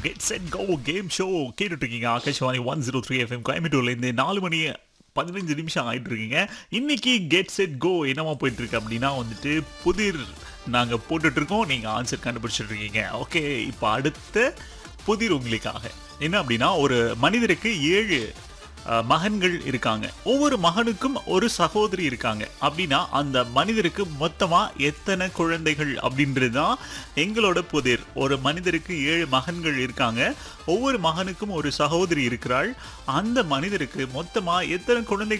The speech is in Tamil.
get set go game show கேட்டுட்டு இருக்கீங்க Akashvani one zero three FM கோயம்புத்தூர்லேருந்து நாலு மணி பதினஞ்சு நிமிஷம் ஆயிட்டு இருக்கீங்க இன்னைக்கு கெட் செட் கோ என்னவா போயிட்டு இருக்கு அப்படின்னா வந்துட்டு புதிர் நாங்க போட்டுட்டு இருக்கோம் நீங்க ஆன்சர் கண்டுபிடிச்சிட்டு இருக்கீங்க ஓகே இப்போ அடுத்த புதிர் உங்களுக்காக என்ன அப்படின்னா ஒரு மனிதருக்கு ஏழு அஹ், மகன்கள் இருக்காங்க ஒவ்வொரு மகனுக்கும் ஒரு சகோதரி இருக்காங்க அப்படின்னா அந்த மனிதருக்கு மொத்தமா எத்தனை குழந்தைகள் அப்படின்றது தான் எங்களோட புதிர் ஒரு மனிதருக்கு ஏழு மகன்கள் இருக்காங்க ஒவ்வொரு மகனுக்கும் ஒரு சகோதரி இருக்கிறாள் அந்த மனிதருக்கு மொத்தமா எத்தனை குழந்தைகள்